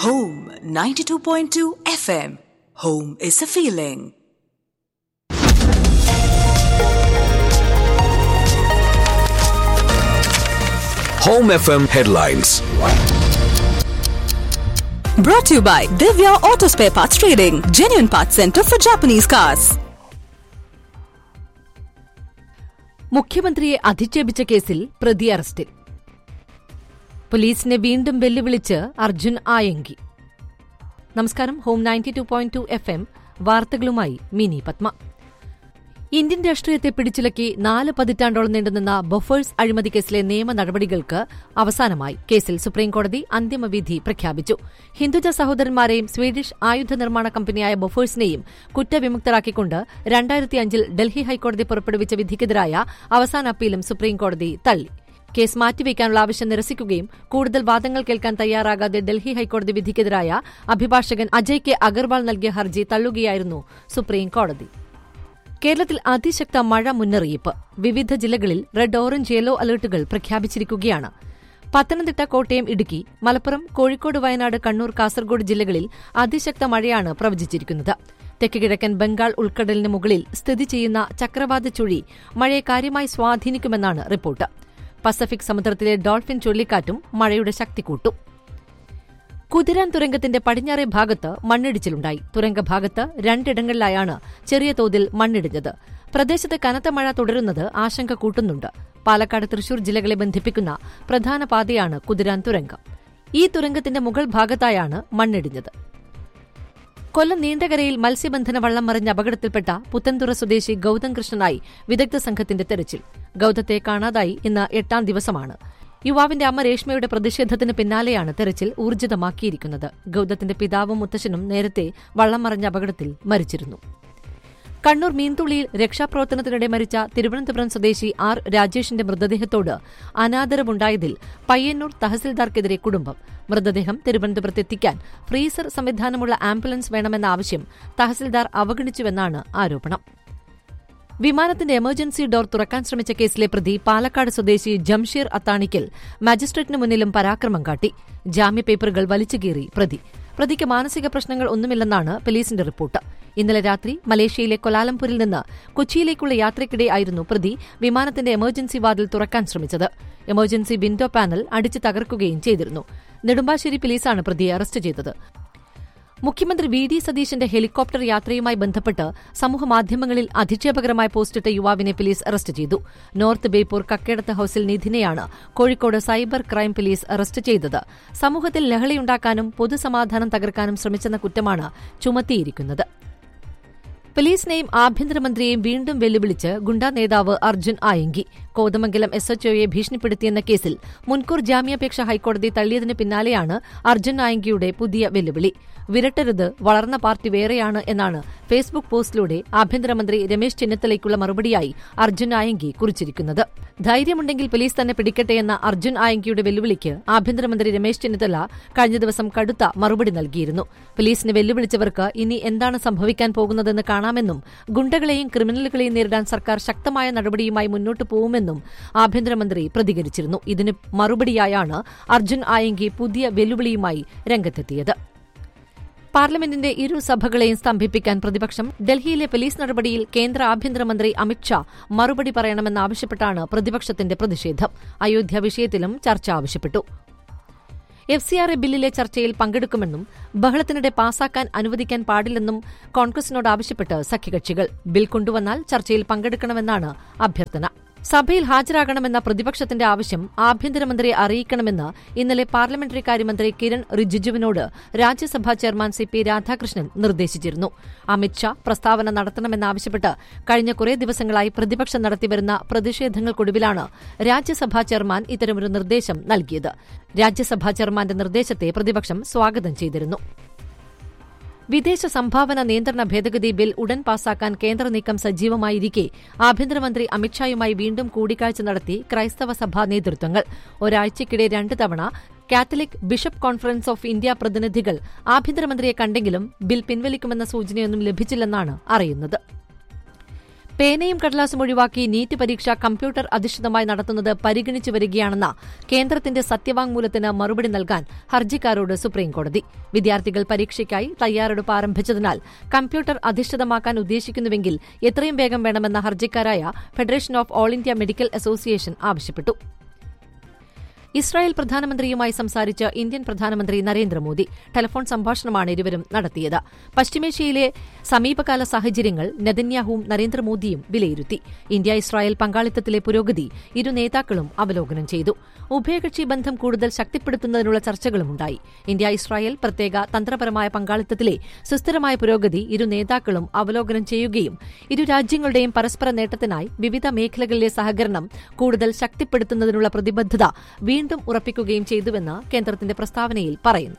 Home 92.2 FM. Home is a feeling. Home FM headlines. Brought to you by Divya Auto Spare Parts Trading, genuine parts center for Japanese cars. മുഖ്യമന്ത്രിയെ അധിക്ഷേപിച്ച കേസിൽ പ്രതി അറസ്റ്റിൽ പോലീസിനെ വീണ്ടും വെല്ലുവിളിച്ച് അർജുൻ ആയങ്കി നമസ്കാരം home ninety two point two F M വാർത്തകളുമായി Mini Padma Indian രാഷ്ട്രീയത്തെ പിടിച്ചുലക്കി നാല് പതിറ്റാണ്ടോളം നീണ്ടുനിന്ന ബൊഫേഴ്സ് അഴിമതി കേസിലെ നിയമ നടപടികൾക്ക് അവസാനമായി കേസിൽ സുപ്രീംകോടതി അന്തിമവിധി പ്രഖ്യാപിച്ചു ഹിന്ദുജ സഹോദരന്മാരെയും സ്വീഡിഷ് ആയുധ നിർമ്മാണ കമ്പനിയായ ബൊഫേഴ്സിനെയും കുറ്റവിമുക്തരാക്കിക്കൊണ്ട് രണ്ടായിരത്തിയഞ്ചിൽ ഡൽഹി ഹൈക്കോടതി പുറപ്പെടുവിച്ച വിധിക്കെതിരായ അവസാന അപ്പീലും സുപ്രീംകോടതി തള്ളി കേസ് മാറ്റിവെക്കാനുള്ള ആവശ്യം നിരസിക്കുകയും കൂടുതൽ വാദങ്ങൾ കേൾക്കാൻ തയ്യാറാകാതെ ഡൽഹി ഹൈക്കോടതി വിധിക്കെതിരായ അഭിഭാഷകൻ അജയ് കെ അഗർവാൾ നൽകിയ ഹർജി തള്ളുകയായിരുന്നു സുപ്രീംകോടതി കേരളത്തിൽ അതിശക്ത മഴ മുന്നറിയിപ്പ് വിവിധ ജില്ലകളിൽ റെഡ് ഓറഞ്ച് യെല്ലോ അലർട്ടുകൾ പ്രഖ്യാപിച്ചിരിക്കുകയാണ് പത്തനംതിട്ട കോട്ടയം ഇടുക്കി മലപ്പുറം കോഴിക്കോട് വയനാട് കണ്ണൂർ കാസർഗോഡ് ജില്ലകളിൽ അതിശക്ത മഴയാണ് പ്രവചിച്ചിരിക്കുന്നത് തെക്ക് കിഴക്കൻ ബംഗാൾ ഉൾക്കടലിന് മുകളിൽ സ്ഥിതി ചെയ്യുന്ന ചക്രവാത ചുഴി മഴയെ കാര്യമായി സ്വാധീനിക്കുമെന്നാണ് റിപ്പോർട്ട് പസഫിക് സമുദ്രത്തിലെ ഡോൾഫിൻ ചുഴലിക്കാറ്റും മഴയുടെ ശക്തി കൂട്ടും കുതിരാൻ തുരങ്കത്തിന്റെ പടിഞ്ഞാറേ ഭാഗത്ത് മണ്ണിടിച്ചിലുണ്ടായി തുരങ്കഭാഗത്ത് രണ്ടിടങ്ങളിലായാണ് ചെറിയ തോതിൽ മണ്ണിടിഞ്ഞത് പ്രദേശത്ത് കനത്ത മഴ തുടരുന്നത് ആശങ്ക കൂട്ടുന്നുണ്ട് പാലക്കാട് തൃശൂർ ജില്ലകളെ ബന്ധിപ്പിക്കുന്ന പ്രധാന പാതയാണ് കുതിരാൻ തുരങ്കം ഈ തുരങ്കത്തിന്റെ മുകൾ ഭാഗത്തായാണ് മണ്ണിടിഞ്ഞത് കൊല്ലം നീണ്ടകരയിൽ മത്സ്യബന്ധന വള്ളം മറിഞ്ഞ അപകടത്തിൽപ്പെട്ട പുത്തൻതുറ സ്വദേശി ഗൌതം കൃഷ്ണനായി വിദഗ്ധ സംഘത്തിന്റെ തെരച്ചിൽ ഗൌതത്തെ കാണാതായി ഇന്ന് എട്ടാം ദിവസമാണ് യുവാവിന്റെ അമ്മ രേഷ്മയുടെ പ്രതിഷേധത്തിന് പിന്നാലെയാണ് തെരച്ചിൽ ഊർജിതമാക്കിയിരിക്കുന്നത് ഗൌതത്തിന്റെ പിതാവും മുത്തശ്ശനും നേരത്തെ വള്ളം മറിഞ്ഞ അപകടത്തിൽ മരിച്ചിരുന്നു കണ്ണൂർ മീൻതുള്ളിയിൽ രക്ഷാപ്രവർത്തനത്തിനിടെ മരിച്ച തിരുവനന്തപുരം സ്വദേശി ആർ രാജേഷിന്റെ മൃതദേഹത്തോട് അനാദരവുണ്ടായതിൽ പയ്യന്നൂർ തഹസിൽദാർക്കെതിരെ കുടുംബം മൃതദേഹം തിരുവനന്തപുരത്ത് എത്തിക്കാൻ ഫ്രീസർ സംവിധാനമുള്ള ആംബുലൻസ് വേണമെന്ന ആവശ്യം തഹസിൽദാർ അവഗണിച്ചുവെന്നാണ് ആരോപണം വിമാനത്തിന്റെ എമർജൻസി ഡോർ തുറക്കാൻ ശ്രമിച്ച കേസിലെ പ്രതി പാലക്കാട് സ്വദേശി ജംഷീർ അത്താണിക്കൽ മജിസ്ട്രേറ്റിന് മുന്നിലും പരാക്രമം കാട്ടി ജാമ്യപേപ്പറുകൾ വലിച്ചുകീറി പ്രതി പ്രതിക്ക് മാനസിക പ്രശ്നങ്ങൾ ഒന്നുമില്ലെന്നാണ് പോലീസിന്റെ റിപ്പോർട്ട് ഇന്നലെ രാത്രി മലേഷ്യയിലെ കൊലാലംപൂരിൽ നിന്ന് കൊച്ചിയിലേക്കുള്ള യാത്രയ്ക്കിടെ ആയിരുന്നു പ്രതി വിമാനത്തിന്റെ എമർജൻസി വാതിൽ തുറക്കാൻ ശ്രമിച്ചത് എമർജൻസി വിൻഡോ പാനൽ അടിച്ചു തകർക്കുകയും ചെയ്തിരുന്നു നെടുമ്പാശ്ശേരി പോലീസാണ് പ്രതിയെ അറസ്റ്റ് ചെയ്തത് മുഖ്യമന്ത്രി വി ഡി സതീശന്റെ ഹെലികോപ്റ്റർ യാത്രയുമായി ബന്ധപ്പെട്ട് സമൂഹമാധ്യമങ്ങളിൽ അധിക്ഷേപകരമായ പോസ്റ്റിട്ട യുവാവിനെ പോലീസ് അറസ്റ്റ് ചെയ്തു നോർത്ത് ബേപ്പൂർ കക്കേടത്ത് ഹൌസിൽ നിധിനെയാണ് Kozhikode cyber crime police arrest ചെയ്തത് സമൂഹത്തിൽ ലഹളയുണ്ടാക്കാനും പൊതുസമാധാനം തകർക്കാനും ശ്രമിച്ചെന്ന കുറ്റമാണ് ചുമത്തിയിരിക്കുന്നത് പോലീസിനെയും ആഭ്യന്തരമന്ത്രിയെയും വീണ്ടും വെല്ലുവിളിച്ച് ഗുണ്ടാ നേതാവ് അർജുൻ ആയങ്കി കോതമംഗലം എസ് എച്ച്ഒയെ ഭീഷണിപ്പെടുത്തിയെന്ന കേസിൽ മുൻകൂർ ജാമ്യാപേക്ഷ ഹൈക്കോടതി തള്ളിയതിന് പിന്നാലെയാണ് അർജുൻ ആയങ്കിയുടെ പുതിയ വെല്ലുവിളി വിരട്ടരുത് വളർന്ന പാർട്ടി വേറെയാണ് എന്നാണ് ഫേസ്ബുക്ക് പോസ്റ്റിലൂടെ ആഭ്യന്തരമന്ത്രി രമേശ് ചെന്നിത്തലയ്ക്കുള്ള മറുപടിയായി അർജുൻ ആയങ്കി കുറിച്ചിരിക്കുന്നത് ധൈര്യമുണ്ടെങ്കിൽ പോലീസ് തന്നെ പിടിക്കട്ടെ എന്ന അർജുൻ ആയങ്കിയുടെ വെല്ലുവിളിക്ക് ആഭ്യന്തരമന്ത്രി രമേശ് ചെന്നിത്തല കഴിഞ്ഞ ദിവസം കടുത്ത മറുപടി നൽകിയിരുന്നു പോലീസിനെ വെല്ലുവിളിച്ചവർക്ക് ഇനി എന്താണ് സംഭവിക്കാൻ പോകുന്നതെന്ന് കാണാമെന്നും ഗുണ്ടകളെയും ക്രിമിനലുകളെയും നേരിടാൻ സർക്കാർ ശക്തമായ നടപടിയുമായി മുന്നോട്ടു പോകുമെന്നും ആഭ്യന്തരമന്ത്രി പ്രതികരിച്ചിരുന്നു ഇതിന് മറുപടിയായാണ് അർജുൻ ആയങ്കി പുതിയ വെല്ലുവിളിയുമായി രംഗത്തെത്തിയത് പാർലമെന്റിന്റെ ഇരു സഭകളെയും സ്തംഭിപ്പിക്കാൻ പ്രതിപക്ഷം ഡൽഹിയിലെ പോലീസ് നടപടിയിൽ കേന്ദ്ര ആഭ്യന്തരമന്ത്രി അമിത്ഷാ മറുപടി പറയണമെന്നാവശ്യപ്പെട്ടാണ് പ്രതിപക്ഷത്തിന്റെ പ്രതിഷേധം അയോധ്യ വിഷയത്തിലും ചർച്ച ആവശ്യപ്പെട്ടു എഫ് സി ആർ എ ബില്ലിലെ ചർച്ചയിൽ പങ്കെടുക്കുമെന്നും ബഹളത്തിനിടെ പാസാക്കാൻ അനുവദിക്കാൻ പാടില്ലെന്നും കോൺഗ്രസിനോട് ആവശ്യപ്പെട്ട് സഖ്യകക്ഷികൾ ബിൽ കൊണ്ടുവന്നാൽ ചർച്ചയിൽ പങ്കെടുക്കണമെന്നാണ് അഭ്യർത്ഥന സഭയിൽ ഹാജരാകണമെന്ന പ്രതിപക്ഷത്തിന്റെ ആവശ്യം ആഭ്യന്തരമന്ത്രിയെ അറിയിക്കണമെന്ന് ഇന്നലെ പാർലമെന്ററി കാര്യമന്ത്രി കിരൺ റിജിജുവിനോട് Rajya Sabha chairman C P Radhakrishnan നിർദ്ദേശിച്ചിരുന്നു അമിത്ഷാ പ്രസ്താവന നടത്തണമെന്നാവശ്യപ്പെട്ട് കഴിഞ്ഞ കുറേ ദിവസങ്ങളായി പ്രതിപക്ഷം നടത്തിവരുന്ന പ്രതിഷേധങ്ങൾക്കൊടുവിലാണ് രാജ്യസഭാ ചെയർമാൻ ഇത്തരമൊരു നിർദ്ദേശം നൽകിയത് രാജ്യസഭാ ചെയർമാന്റെ നിർദ്ദേശത്തെ പ്രതിപക്ഷം സ്വാഗതം ചെയ്തിരുന്നു വിദേശ സംഭാവന നിയന്ത്രണ ഭേദഗതി ബിൽ ഉടൻ പാസാക്കാൻ കേന്ദ്ര നീക്കം സജീവമായിരിക്കെ ആഭ്യന്തരമന്ത്രി അമിത്ഷായുമായി വീണ്ടും കൂടിക്കാഴ്ച നടത്തി ക്രൈസ്തവ സഭാ നേതൃത്വങ്ങൾ ഒരാഴ്ചയ്ക്കിടെ രണ്ട് തവണ Catholic bishop conference of India പ്രതിനിധികൾ ആഭ്യന്തരമന്ത്രിയെ കണ്ടെങ്കിലും ബിൽ പിൻവലിക്കുമെന്ന സൂചനയൊന്നും ലഭിച്ചില്ലെന്നാണ് അറിയുന്നത് പേനയും കടലാസും ഒഴിവാക്കി നീറ്റ് പരീക്ഷ കമ്പ്യൂട്ടർ അധിഷ്ഠിതമായി നടത്തുന്നത് പരിഗണിച്ചു വരികയാണെന്ന കേന്ദ്രത്തിന്റെ സത്യവാങ്മൂലത്തിന് മറുപടി നൽകാൻ ഹർജിക്കാരോട് സുപ്രീംകോടതി വിദ്യാർത്ഥികൾ പരീക്ഷയ്ക്കായി തയ്യാറെടുപ്പ് ആരംഭിച്ചതിനാൽ കമ്പ്യൂട്ടർ അധിഷ്ഠിതമാക്കാൻ ഉദ്ദേശിക്കുന്നുവെങ്കിൽ എത്രയും വേഗം വേണമെന്ന ഹർജിക്കാരായ federation of all India medical association ആവശ്യപ്പെട്ടു ഇസ്രായേൽ പ്രധാനമന്ത്രിയുമായി സംസാരിച്ച് ഇന്ത്യൻ പ്രധാനമന്ത്രി നരേന്ദ്രമോദി ടെലിഫോൺ സംഭാഷണമാണ് ഇരുവരും നടത്തിയത് പശ്ചിമേഷ്യയിലെ സമീപകാല സാഹചര്യങ്ങൾ നെതന്യാഹുവും നരേന്ദ്രമോദിയും വിലയിരുത്തി ഇന്ത്യ ഇസ്രായേൽ പങ്കാളിത്തത്തിലെ പുരോഗതി ഇരു നേതാക്കളും അവലോകനം ചെയ്തു ഉഭയകക്ഷി ബന്ധം കൂടുതൽ ശക്തിപ്പെടുത്തുന്നതിനുള്ള ചർച്ചകളുമുണ്ടായി ഇന്ത്യ ഇസ്രായേൽ പ്രത്യേക തന്ത്രപരമായ പങ്കാളിത്തത്തിലെ സുസ്ഥിരമായ പുരോഗതി ഇരു നേതാക്കളും അവലോകനം ചെയ്യുകയും ഇരു രാജ്യങ്ങളുടെയും പരസ്പര നേട്ടത്തിനായി വിവിധ മേഖലകളിലെ സഹകരണം കൂടുതൽ ശക്തിപ്പെടുത്തുന്നതിനുള്ള പ്രതിബദ്ധത വീണ്ടും ഉറപ്പിക്കുകയും ചെയ്തുവെന്ന് കേന്ദ്രത്തിന്റെ പ്രസ്താവനയിൽ പറയുന്നു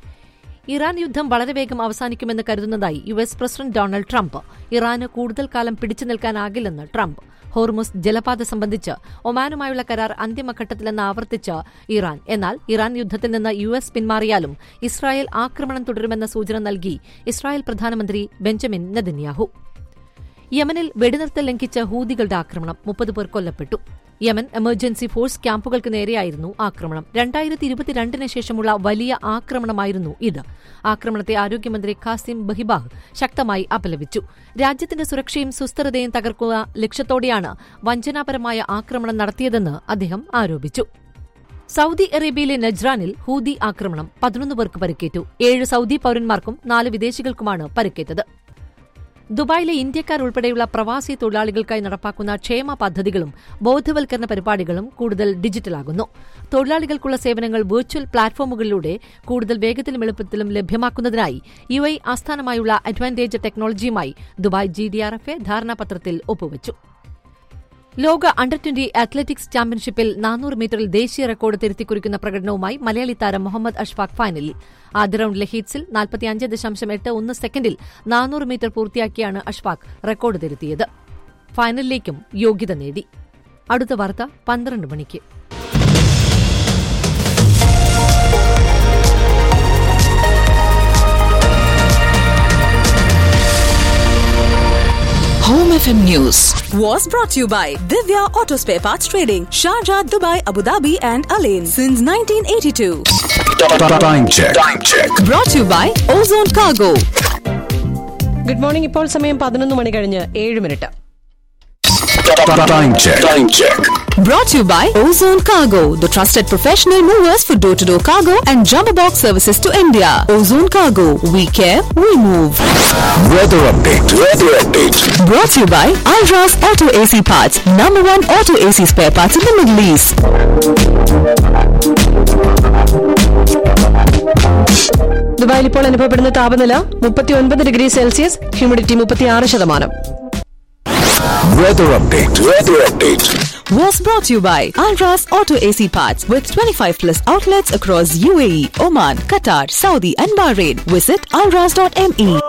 ഇറാൻ യുദ്ധം വളരെ വേഗം അവസാനിക്കുമെന്ന് കരുതുന്നതായി U S president Donald Trump ഇറാന് കൂടുതൽ കാലം പിടിച്ചു നിൽക്കാനാകില്ലെന്ന് ട്രംപ് ഹോർമുസ് ജലപാത സംബന്ധിച്ച് ഒമാനുമായുള്ള കരാർ അന്തിമഘട്ടത്തിലെന്ന് ആവർത്തിച്ച് ഇറാൻ എന്നാൽ ഇറാൻ യുദ്ധത്തിൽ നിന്ന് യു എസ് പിന്മാറിയാലും ഇസ്രായേൽ ആക്രമണം തുടരുമെന്ന സൂചന നൽകി ഇസ്രായേൽ പ്രധാനമന്ത്രി ബെഞ്ചമിൻ നെതന്യാഹു യമനിൽ വെടിനിർത്തൽ ലംഘിച്ച് ഹൂതികളുടെ ആക്രമണം മുപ്പത് പേർ കൊല്ലപ്പെട്ടു യമൻ എമർജൻസി ഫോഴ്സ് ക്യാമ്പുകൾക്ക് നേരെയായിരുന്നു ആക്രമണം രണ്ടായിരത്തി ഇരുപത്തിരണ്ടിന് ശേഷമുള്ള വലിയ ആക്രമണമായിരുന്നു ഇത് ആക്രമണത്തെ ആരോഗ്യമന്ത്രി ഖാസിം ബഹിബാഹ് ശക്തമായി അപലപിച്ചു രാജ്യത്തിന്റെ സുരക്ഷയും സുസ്ഥിരതയും തകർക്കുക ലക്ഷ്യത്തോടെയാണ് വഞ്ചനാപരമായ ആക്രമണം നടത്തിയതെന്ന് അദ്ദേഹം ആരോപിച്ചു സൌദി അറേബ്യയിലെ നജ്റാനിൽ ഹൂതി ആക്രമണം പതിനൊന്ന് പേർക്ക് പരിക്കേറ്റു ഏഴ് സൌദി പൌരന്മാർക്കും നാല് വിദേശികൾക്കുമാണ് പരിക്കേറ്റത് ദുബായിലെ ഇന്ത്യക്കാർ ഉൾപ്പെടെയുള്ള പ്രവാസി തൊഴിലാളികൾക്കായി നടപ്പാക്കുന്ന ക്ഷേമ പദ്ധതികളും ബോധവൽക്കരണ പരിപാടികളും കൂടുതൽ ഡിജിറ്റലാകുന്നു തൊഴിലാളികൾക്കുള്ള സേവനങ്ങൾ വെർച്വൽ പ്ലാറ്റ്ഫോമുകളിലൂടെ കൂടുതൽ വേഗത്തിലും എളുപ്പത്തിലും ലഭ്യമാക്കുന്നതിനായി യു ഐ ആസ്ഥാനമായുള്ള അഡ്വാൻറ്റേജ് ടെക്നോളജിയുമായി Dubai G D R F A ധാരണാപത്രത്തിൽ ഒപ്പുവച്ചു ലോക അണ്ടർ ട്വന്റി അത്ലറ്റിക്സ് ചാമ്പ്യൻഷിപ്പിൽ നാനൂറ് മീറ്ററിൽ ദേശീയ റെക്കോർഡ് തിരുത്തിക്കുറിക്കുന്ന പ്രകടനവുമായി മലയാളി താരം മുഹമ്മദ് അഷ്ഫാഖ് ഫൈനലിൽ ആദ്യ റൌണ്ടിലെ ഹീറ്റ്സിൽ നാൽപ്പത്തിയഞ്ച് ദശാംശം എട്ട് ഒന്ന് സെക്കൻഡിൽ നാനൂറ് മീറ്റർ പൂർത്തിയാക്കിയാണ് അഷ്ഫാഖ് റെക്കോർഡ് തിരുത്തിയത് ഫൈനലിലേക്കും യോഗ്യത നേടി അടുത്ത വാർത്ത പന്ത്രണ്ട് മണിക്ക് Home FM News was brought to you by Divya Auto Spare Parts Trading, Sharjah, Dubai, Abu Dhabi, and Alain since 1982. Time check. Time check. Brought to you by Ozone Cargo. Good morning ഇപ്പോൾ സമയം പതിനൊന്ന് മണി കഴിഞ്ഞ് ഏഴ് minute Time check. Time check. Brought to you by Ozone Cargo, the trusted professional movers for door to door cargo and jumbo box services to India. Ozone Cargo, we care, we move. Weather update. Weather update. Brought to you by Alras Auto AC Parts, number one auto AC spare parts in the Middle East. ദുബായിൽ ഇപ്പോൾ അനുഭവപ്പെടുന്ന താപനില മുപ്പത്തി ഒൻപത് degree Celsius humidity മുപ്പത്തിയാറ് ശതമാനം Weather update. Weather update. Was brought to you by Alras Auto AC Parts with 25 plus outlets across UAE, Oman, Qatar, Saudi, and Bahrain. Visit alras.me.